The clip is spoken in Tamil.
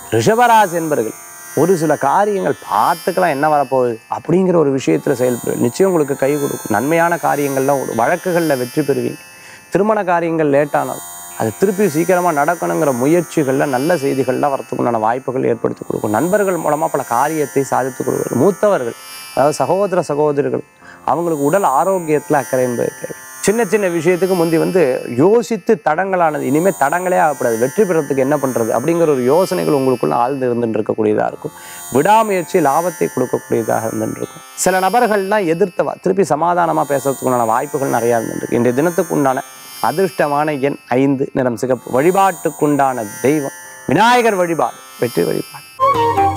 ரிஷபராசி என்பர்கள் ஒரு சில காரியங்கள் பார்த்துக்கலாம் என்ன வரப்போகுது அப்படிங்கிற ஒரு விஷயத்தில் செயல்படுவீங்க நிச்சயம் உங்களுக்கு கை கொடுக்கும் நன்மையான காரியங்கள்லாம் ஓடும் வழக்குகளில் வெற்றி பெறுவீங்க திருமண காரியங்கள் லேட்டானாலும் அது திருப்பி சீக்கிரமாக நடக்கணுங்கிற முயற்சிகளில் நல்ல செய்திகள்லாம் வரத்துக்குண்டான வாய்ப்புகள் ஏற்படுத்தி கொடுக்கும் நண்பர்கள் மூலமாக பல காரியத்தை சாதித்து கொடுக்கும் மூத்தவர்கள் அதாவது சகோதர சகோதரிகள் அவங்களுக்கு உடல் ஆரோக்கியத்தில் அக்கறை என்பது தேவை சின்ன சின்ன விஷயத்துக்கு முந்தி வந்து யோசித்து தடங்களானது இனிமேல் தடங்களே ஆகக்கூடாது வெற்றி பெறத்துக்கு என்ன பண்ணுறது அப்படிங்கிற ஒரு யோசனைகள் உங்களுக்குள்ள ஆழ்ந்து இருந்துட்டு இருக்கக்கூடியதாக இருக்கும் விடாமுயற்சி லாபத்தை கொடுக்கக்கூடியதாக இருந்துட்டு இருக்கும் சில நபர்கள்லாம் எதிர்த்தவா திருப்பி சமாதானமாக பேசுறதுக்குண்டான வாய்ப்புகள் நிறையா இருந்துருக்கு இன்றைய தினத்துக்கு உண்டான அதிர்ஷ்டமான எண் ஐந்து நிறம் சிகப்பு வழிபாட்டுக்குண்டான தெய்வம் விநாயகர் வழிபாடு வெற்றி வழிபாடு